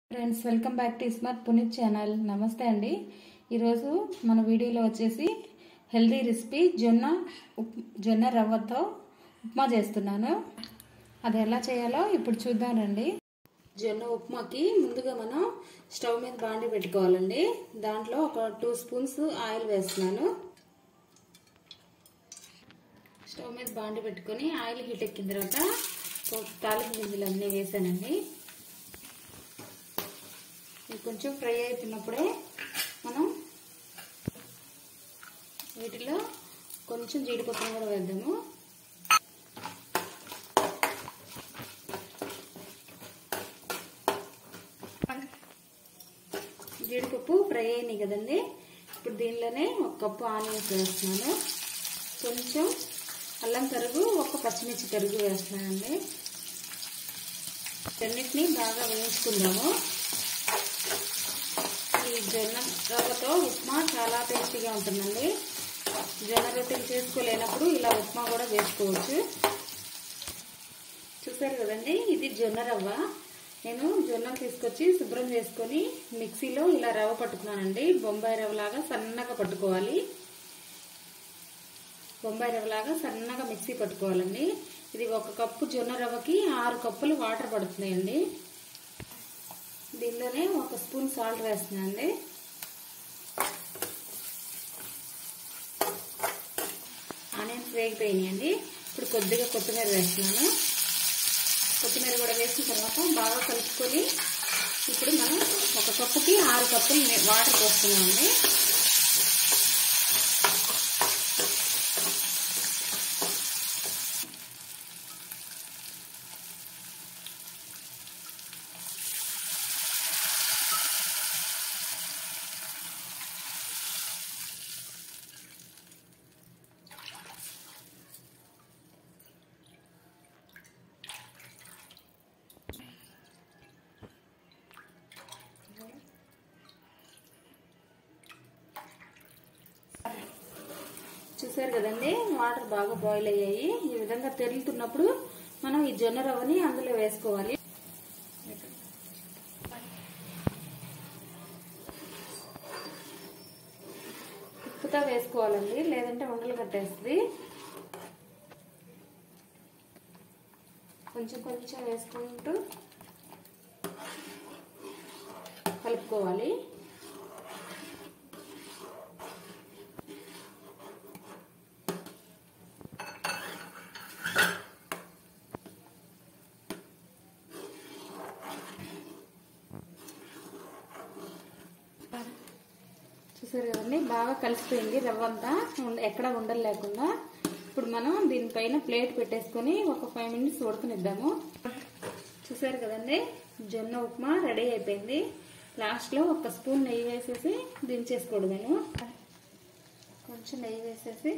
friends welcome back to smart Puneeth channel నమస్తే అండి ఈరోజు మన వీడియోలో వచ్చేసి హెల్దీ రెసిపీ జొన్న ఉప్ జొన్న రవ్వతో ఉప్మా చేస్తున్నాను అది ఎలా చేయాలో ఇప్పుడు చూద్దాం రండి జొన్న ఉప్మాకి ముందుగా మనం స్టవ్ మీద బాండి పెట్టుకోవాలండి దాంట్లో ఒక టూ స్పూన్స్ ఆయిల్ వేస్తున్నాను స్టవ్ మీద బాండి పెట్టుకొని ఆయిల్ హీట్ ఎక్కిన తర్వాత తాలింపు గింజలు అన్నీ వేసానండి ఇది కొంచెం ఫ్రై అవుతున్నప్పుడే మనం వీటిలో కొంచెం జీడిపప్పును కూడా వేద్దాము జీడిపప్పు ఫ్రై అయినాయి కదండి ఇప్పుడు దీనిలోనే ఒక కప్పు ఆనియన్స్ వేస్తున్నాను కొంచెం అల్లం తరుగు ఒక పచ్చిమిర్చి తరుగు వేస్తున్నానండి రెండింటిని బాగా వేయించుకుందాము ఈ జొన్న రవ్వతో ఉప్మా చాలా టేస్టీగా ఉంటుందండి జొన్న రొట్టెలు చేసుకోలేనప్పుడు ఇలా ఉప్మా కూడా వేసుకోవచ్చు చూసారు కదండి ఇది జొన్న రవ్వ నేను జొన్నలు తీసుకొచ్చి శుభ్రం చేసుకొని మిక్సీలో ఇలా రవ్వ పట్టుకున్నానండి బొంబాయి రవ్వలాగా సన్నగా పట్టుకోవాలి బొంబాయి రవ్వలాగా సన్నగా మిక్సీ పట్టుకోవాలండి ఇది ఒక కప్పు జొన్న రవ్వకి ఆరు కప్పులు వాటర్ పడుతున్నాయండి దీనిలోనే ఒక స్పూన్ సాల్ట్ వేస్తున్నానండి ఆనియన్స్ వేగిపోయినాయండి ఇప్పుడు కొద్దిగా కొత్తిమీర వేస్తున్నాను కొత్తిమీర కూడా వేసిన తర్వాత బాగా కలుపుకొని ఇప్పుడు మనం ఒక కప్పుకి ఆరు కప్పులు వాటర్ పోస్తున్నామండి చూసారు కదండి వాటర్ బాగా బాయిల్ అయ్యాయి ఈ విధంగా తెరులుతున్నప్పుడు మనం ఈ జొన్న రవ్వని అందులో వేసుకోవాలి ఉప్పుతా వేసుకోవాలండి లేదంటే ఉండలు కట్టేస్తుంది కొంచెం కొంచెం వేసుకుంటూ కలుపుకోవాలి చూసారు కదండి బాగా కలిసిపోయింది రవ్వ అంతా ఎక్కడ ఉండలు లేకుండా ఇప్పుడు మనం దీనిపైన ప్లేట్ పెట్టేసుకొని ఒక ఫైవ్ మినిట్స్ ఉడకనిద్దాము చూసారు కదండి జొన్న ఉప్మా రెడీ అయిపోయింది లాస్ట్లో ఒక స్పూన్ నెయ్యి వేసేసి దించేసుకోవడమేను కొంచెం నెయ్యి వేసేసి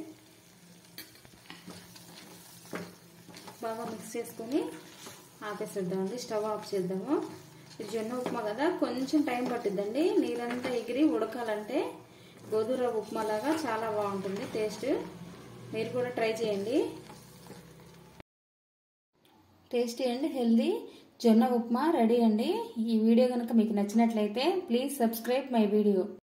బాగా మిక్స్ చేసుకొని ఆపేసేద్దామండి స్టవ్ ఆఫ్ చేద్దాము ఇది జొన్న ఉప్మా కదా కొంచెం టైం పట్టిద్దండి నీరంతా ఎగిరి ఉడకాలంటే గోధుమ ఉప్మా లాగా చాలా బాగుంటుంది టేస్ట్ మీరు కూడా ట్రై చేయండి టేస్టీ అండ్ హెల్దీ జొన్న ఉప్మా రెడీ అండి ఈ వీడియో కనుక మీకు నచ్చినట్లయితే ప్లీజ్ సబ్స్క్రైబ్ మై వీడియో